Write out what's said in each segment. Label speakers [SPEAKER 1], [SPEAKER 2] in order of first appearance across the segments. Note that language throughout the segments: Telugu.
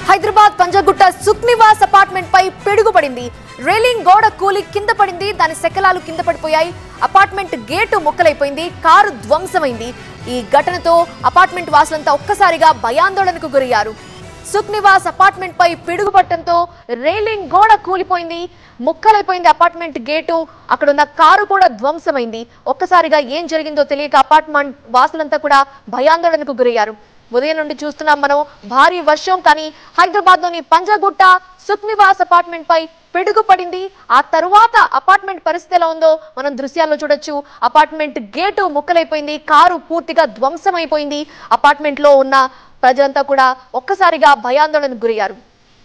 [SPEAKER 1] హైదరాబాద్ పంజగుట్ట సుఖ్నివాస్ అపార్ట్మెంట్ పై పిడుగుపడింది రైలింగ్ గోడ కూలి కింద పడింది దాని శకలాలు కింద పడిపోయాయి అపార్ట్మెంట్ గేటు ముక్కలైపోయింది కారు ధ్వంసమైంది ఈ ఘటనతో అపార్ట్మెంట్ వాసులంతా ఒక్కసారిగా భయాందోళనకు గురయ్యారు సుఖ్నివాస్ అపార్ట్మెంట్ పై పిడుగుపట్టడంతో రైలింగ్ గోడ కూలిపోయింది ముక్కలైపోయింది అపార్ట్మెంట్ గేటు అక్కడ ఉన్న కారు కూడా ధ్వంసమైంది ఒక్కసారిగా ఏం జరిగిందో తెలియక అపార్ట్మెంట్ వాసులంతా కూడా భయాందోళనకు గురయ్యారు ఉదయం నుండి చూస్తున్నాం మనం భారీ వర్షం కానీ హైదరాబాద్ లోని పంజాగుట్ట సుఖ్నివాస్ అపార్ట్మెంట్ పై పిడుగు పడింది ఆ తరువాత అపార్ట్మెంట్ పరిస్థితి ఎలా ఉందో మనం దృశ్యాల్లో చూడొచ్చు అపార్ట్మెంట్ గేటు ముక్కలైపోయింది కారు పూర్తిగా ధ్వంసమైపోయింది అపార్ట్మెంట్ లో ఉన్న ప్రజలంతా కూడా ఒక్కసారిగా భయాందోళనకు గురయ్యారు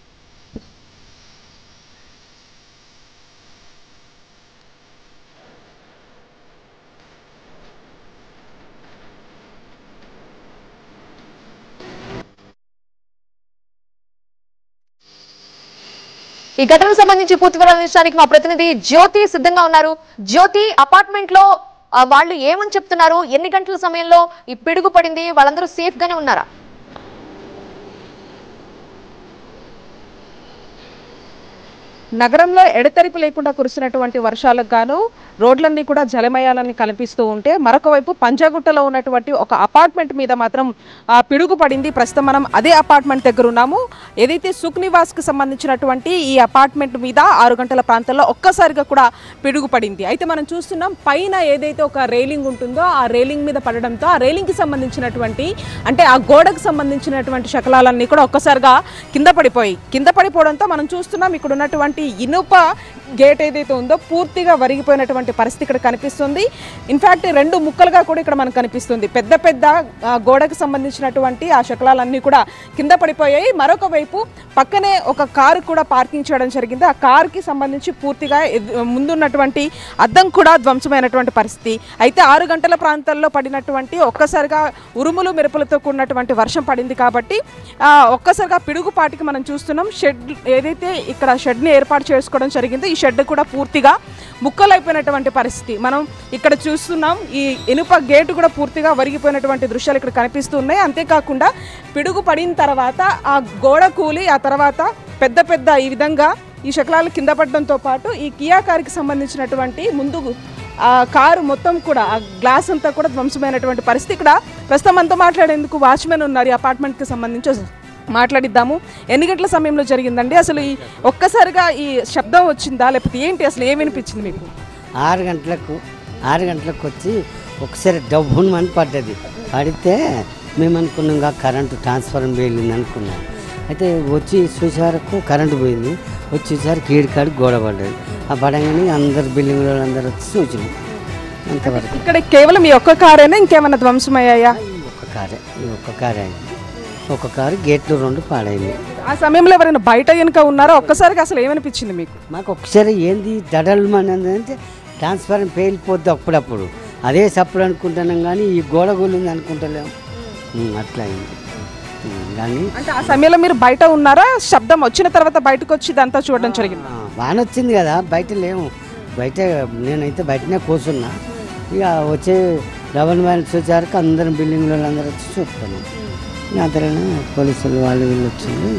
[SPEAKER 1] ఈ ఘటనకు సంబంధించి పూర్తి వివరాలు అందించడానికి మా ప్రతినిధి జ్యోతి సిద్ధంగా ఉన్నారు జ్యోతి అపార్ట్మెంట్ లో ఆ, వాళ్ళు ఏమని చెప్తున్నారు ఎన్ని గంటల సమయంలో ఈ పిడుగు పడింది వాళ్ళందరూ సేఫ్ గానే ఉన్నారా
[SPEAKER 2] నగరంలో ఎడతెరిపి లేకుండా కురిసినటువంటి వర్షాలకు గాను రోడ్లన్నీ కూడా జలమయాలని కనిపిస్తూ ఉంటే మరొక వైపు పంజాగుట్టలో ఉన్నటువంటి ఒక అపార్ట్మెంట్ మీద మాత్రం ఆ, పిడుగు పడింది ప్రస్తుతం మనం అదే అపార్ట్మెంట్ దగ్గర ఉన్నాము ఏదైతే సుఖ్ నివాస్కి సంబంధించినటువంటి ఈ అపార్ట్మెంట్ మీద ఆరు గంటల ప్రాంతంలో ఒక్కసారిగా కూడా పిడుగు పడింది అయితే మనం చూస్తున్నాం పైన ఏదైతే ఒక రైలింగ్ ఉంటుందో ఆ రైలింగ్ మీద పడడంతో ఆ రైలింగ్కి సంబంధించినటువంటి అంటే ఆ గోడకు సంబంధించినటువంటి శకలాలన్నీ కూడా ఒక్కసారిగా కింద పడిపోయి కింద పడిపోవడంతో మనం చూస్తున్నాం ఇక్కడ ఉన్నటువంటి ఇనుప గేట్ ఏదైతే ఉందో పూర్తిగా వరిగిపోయినటువంటి పరిస్థితి ఇక్కడ కనిపిస్తుంది ఇన్ఫాక్ట్ రెండు ముక్కలుగా కూడా ఇక్కడ మనకు కనిపిస్తుంది పెద్ద పెద్ద ఆ, గోడకు సంబంధించినటువంటి ఆ శకలాలన్నీ కూడా కింద పడిపోయాయి మరొక వైపు పక్కనే ఒక కారు కూడా పార్కింగ్ చేయడం జరిగింది ఆ కారుకి సంబంధించి పూర్తిగా ఎదు- ముందున్నటువంటి అద్దం కూడా ధ్వంసమైనటువంటి పరిస్థితి అయితే ఆరు గంటల ప్రాంతాల్లో పడినటువంటి ఒక్కసారిగా ఉరుములు మెరుపులతో కూడినటువంటి వర్షం పడింది కాబట్టి ఆ, ఒక్కసారిగా పిడుగుపాటికి మనం చూస్తున్నాం షెడ్ ఏదైతే ఇక్కడ షెడ్ని ఏర్పాటు చేసుకోవడం జరిగిందో ఈ షెడ్ కూడా పూర్తిగా ముక్కలైపోయినటువంటి పరిస్థితి మనం ఇక్కడ చూస్తున్నాం ఈ ఇనుప గేటు కూడా పూర్తిగా వరిగిపోయినటువంటి దృశ్యాలు ఇక్కడ కనిపిస్తున్నాయి అంతేకాకుండా పిడుగు పడిన తర్వాత ఆ గోడ కూలి ఆ తర్వాత పెద్ద పెద్ద ఈ విధంగా ఈ శకలాలు కింద పడడంతో పాటు ఈ కియా కారుకి సంబంధించినటువంటి ముందు ఆ కారు మొత్తం కూడా ఆ గ్లాస్ అంతా కూడా ధ్వంసమైనటువంటి పరిస్థితి ఇక్కడ ప్రస్తుతం మనతో మాట్లాడేందుకు వాచ్మెన్ ఉన్నారు ఈ అపార్ట్మెంట్కి సంబంధించి మాట్లాడిద్దాము ఎన్ని గంటల సమయంలో జరిగిందండి అసలు ఈ ఒక్కసారిగా ఈ శబ్దం వచ్చిందా లేకపోతే ఏంటి అసలు ఏమి వినిపించింది మీకు
[SPEAKER 3] ఆరు గంటలకు ఆరు గంటలకు వచ్చి ఒకసారి డబ్బును అని పడ్డది పడితే మేము అనుకున్నాం ఇంకా కరెంటు ట్రాన్స్ఫార్మర్ పేలింది అనుకున్నాం అయితే వచ్చి చూసేవరకు కరెంటు పోయింది వచ్చి చూసేసరికి ఈడికాడి గోడ పడ్డది ఆ పడగానే అందరు బిల్డింగ్ అందరు వచ్చి చూసినాం అంతవరకు
[SPEAKER 2] ఇక్కడ కేవలం ఈ ఒక్క కారేనా ఇంకేమైనా ధ్వంసమయ్యాయా
[SPEAKER 3] ఈ ఒక్క కారే ఈ ఒక్క కారే అయింది ఒక కారు గేట్లు రెండు పాడైంది
[SPEAKER 2] ఆ సమయంలో ఎవరైనా బయట వెనుక ఉన్నారో ఒక్కసారిగా అసలు ఏమనిపించింది మీకు
[SPEAKER 3] మాకు ఒకసారి ఏంది దడలు మనది అంటే ట్రాన్స్ఫార్మర్ పేలిపోద్ది అప్పుడప్పుడు అదే సప్పుడు అనుకుంటున్నాం కానీ ఈ గోడ గోలింది అనుకుంటలేము ఉమ్, అట్లా అయింది ఉమ్, కానీ
[SPEAKER 2] అంటే ఆ సమయంలో మీరు బయట ఉన్నారా శబ్దం వచ్చిన తర్వాత బయటకు వచ్చి ఇదంతా చూడడం జరిగింది
[SPEAKER 3] ఆ, వాన వచ్చింది కదా బయట లేము బయట నేనైతే బయటనే కూర్చున్నా ఇక వచ్చే డబల్ మైల్స్ వచ్చేసరికి అందరం బిల్డింగ్లో అందరూ వచ్చి చూస్తాను అందరూ పోలీసులు వాళ్ళు వీళ్ళు వచ్చింది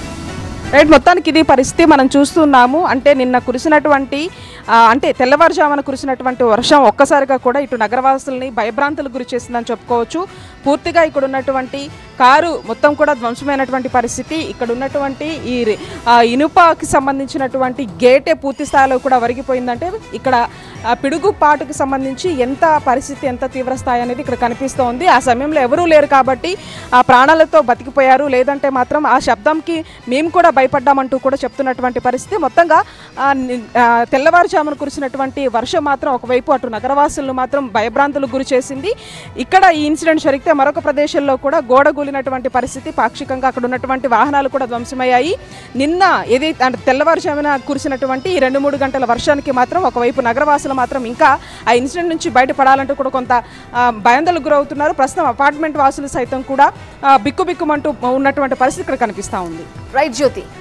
[SPEAKER 2] రైట్ మొత్తానికి ఇది పరిస్థితి మనం చూస్తున్నాము అంటే నిన్న కురిసినటువంటి ఆ, అంటే తెల్లవారుజామున కురిసినటువంటి వర్షం ఒక్కసారిగా కూడా ఇటు నగరవాసుల్ని భయభ్రాంతులకు గురి చేసిందని చెప్పుకోవచ్చు పూర్తిగా ఇక్కడ ఉన్నటువంటి కారు మొత్తం కూడా ధ్వంసమైనటువంటి పరిస్థితి ఇక్కడ ఉన్నటువంటి ఈ రి- ఆ, ఇనుపకి సంబంధించినటువంటి గేటే పూర్తి స్థాయిలో కూడా వరిగిపోయిందంటే ఇక్కడ ఆ, పిడుగుపాటుకు సంబంధించి ఎంత పరిస్థితి ఎంత తీవ్ర స్థాయి అనేది ఇక్కడ కనిపిస్తోంది ఆ సమయంలో ఎవరూ లేరు కాబట్టి ఆ ప్రాణాలతో బతికిపోయారు లేదంటే మాత్రం ఆ శబ్దంకి మేము కూడా భయపడ్డామంటూ కూడా చెప్తున్నటువంటి పరిస్థితి మొత్తంగా ఆ, ని- ఆ, తెల్లవారుజామున కురిసినటువంటి వర్షం మాత్రం ఒకవైపు అటు నగరవాసులను మాత్రం భయభ్రాంతులకు గురి చేసింది ఇక్కడ ఈ ఇన్సిడెంట్ జరిగితే మరొక ప్రదేశంలో కూడా గోడ కూలినటువంటి పరిస్థితి పాక్షికంగా అక్కడ ఉన్నటువంటి వాహనాలు కూడా ధ్వంసమయ్యాయి నిన్న ఏదైతే అంటే తెల్లవారుజామున కురిసినటువంటి ఈ రెండు మూడు గంటల వర్షానికి మాత్రం ఒకవైపు నగరవాసులు మాత్రం ఇంకా ఆ ఇన్సిడెంట్ నుంచి బయటపడాలంటూ కూడా కొంత ఆ, భయాందోళనకు గురవుతున్నారు ప్రస్తుతం అపార్ట్మెంట్ వాసులు సైతం కూడా ఆ, బిక్కుబిక్కుమంటూ ఉన్నటువంటి పరిస్థితి ఇక్కడ కనిపిస్తూ ఉంది
[SPEAKER 1] రైట్ జ్యోతి